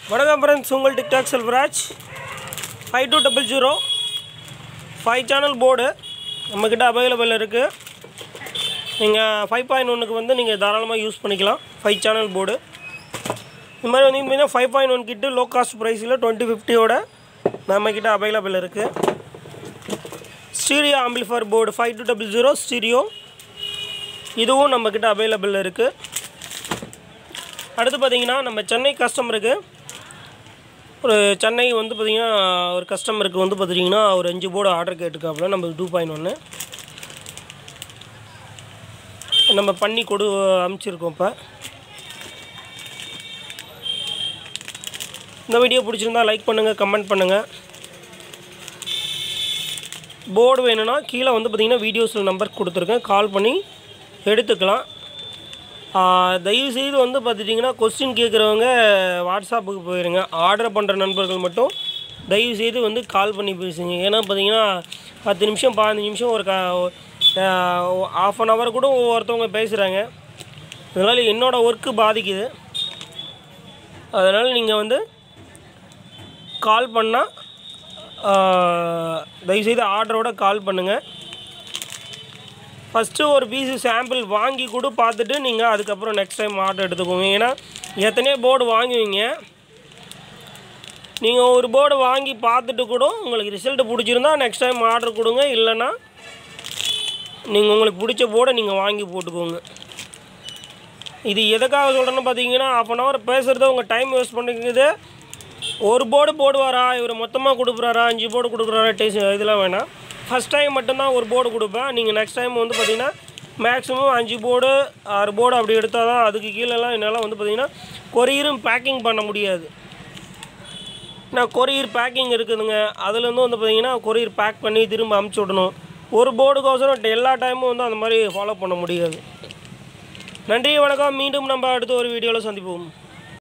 வணக்கம் ஃப்ரெண்ட்ஸ் உங்கள் TikTok Selvaraj five two double zero five channel board நம்மக்கிட்ட அவைலபிள் இருக்குது நீங்கள் ஃபைவ் பாயிண்ட் ஒன்றுக்கு வந்து நீங்கள் தாராளமாக யூஸ் பண்ணிக்கலாம் ஃபைவ் சேனல் போர்டு இது மாதிரி வந்து பார்த்தீங்கன்னா five point one kit low cost ப்ரைஸில் டுவெண்ட்டி ஃபிஃப்டியோட நம்மக்கிட்ட அவைலபிள் இருக்குது stereo amplifier board five two double zero stereo இதுவும் நம்மக்கிட்ட அவைலபிள் இருக்குது அடுத்து பார்த்தீங்கன்னா நம்ம சென்னை கஸ்டமருக்கு ஒரு சென்னை வந்து பார்த்திங்கன்னா ஒரு கஸ்டமருக்கு வந்து பார்த்திங்கன்னா ஒரு அஞ்சு போர்டு ஆர்டர் கேட்டுக்காப்புல நம்ம டூ பாயிண்ட் ஒன்று நம்ம பண்ணி கொடு அமுச்சிருக்கோம் இப்போ இந்த வீடியோ பிடிச்சிருந்தா லைக் பண்ணுங்கள் கமெண்ட் பண்ணுங்கள் போர்டு வேணும்னா கீழே வந்து பார்த்திங்கன்னா வீடியோஸில் நம்பர் கொடுத்துருக்கேன் கால் பண்ணி எடுத்துக்கலாம் தயவு செய்து வந்து பார்த்துட்டிங்கன்னா கொஸ்டின் கேட்குறவங்க வாட்ஸ்அப்புக்கு போயிருங்க ஆர்டர் பண்ணுற நண்பர்கள் மட்டும் தயவு செய்து வந்து கால் பண்ணி பேசுங்க ஏன்னா பார்த்தீங்கன்னா பத்து நிமிஷம் பதினஞ்சு நிமிஷம் ஒரு க ஆஃப் அன் ஹவர் கூட ஒவ்வொருத்தவங்க பேசுகிறாங்க இதனால் என்னோடய ஒர்க்கு பாதிக்குது அதனால் நீங்கள் வந்து கால் பண்ணால் தயவுசெய்து ஆர்டரோட கால் பண்ணுங்கள் ஃபஸ்ட்டு ஒரு பீஸு சாம்பிள் வாங்கி கூட பார்த்துட்டு நீங்கள் அதுக்கப்புறம் நெக்ஸ்ட் டைம் ஆர்டர் எடுத்துக்கோங்க ஏன்னா எத்தனையோ போர்டு வாங்குவீங்க நீங்கள் ஒரு போர்டு வாங்கி பார்த்துட்டு கூட உங்களுக்கு ரிசல்ட்டு பிடிச்சிருந்தா நெக்ஸ்ட் டைம் ஆர்டர் கொடுங்க இல்லைன்னா நீங்கள் உங்களுக்கு பிடிச்ச போர்டை நீங்கள் வாங்கி போட்டுக்கோங்க இது எதுக்காக சொல்கிறேன்னு பார்த்தீங்கன்னா ஆஃப் அன் ஹவர் பேசுகிறத உங்கள் டைம் வேஸ்ட் பண்ணிக்குது ஒரு போர்டு போடுவாரா இவர் மொத்தமாக கொடுக்குறாரா அஞ்சு போர்டு கொடுக்குறாரா டேஸ்ட் இதெல்லாம் வேணாம் ஃபஸ்ட் டைம் மட்டும்தான் ஒரு போர்டு கொடுப்பேன் நீங்கள் நெக்ஸ்ட் டைம் வந்து பார்த்தீங்கன்னா மேக்ஸிமம் அஞ்சு போர்டு ஆறு போர்டு அப்படி எடுத்தால் தான் அதுக்கு கீழெல்லாம் என்னால் வந்து பார்த்தீங்கன்னா கொரியரும் பேக்கிங் பண்ண முடியாது நான் கொரியர் பேக்கிங் இருக்குதுங்க அதுலேருந்து வந்து பார்த்தீங்கன்னா கொரியர் பேக் பண்ணி திரும்ப அமுச்சு விடணும் ஒரு போர்டுக்கோசரம் எல்லா டைமும் வந்து அந்த மாதிரி ஃபாலோ பண்ண முடியாது நன்றி வணக்கம் மீண்டும் நம்ம அடுத்த ஒரு வீடியோவில் சந்திப்போம்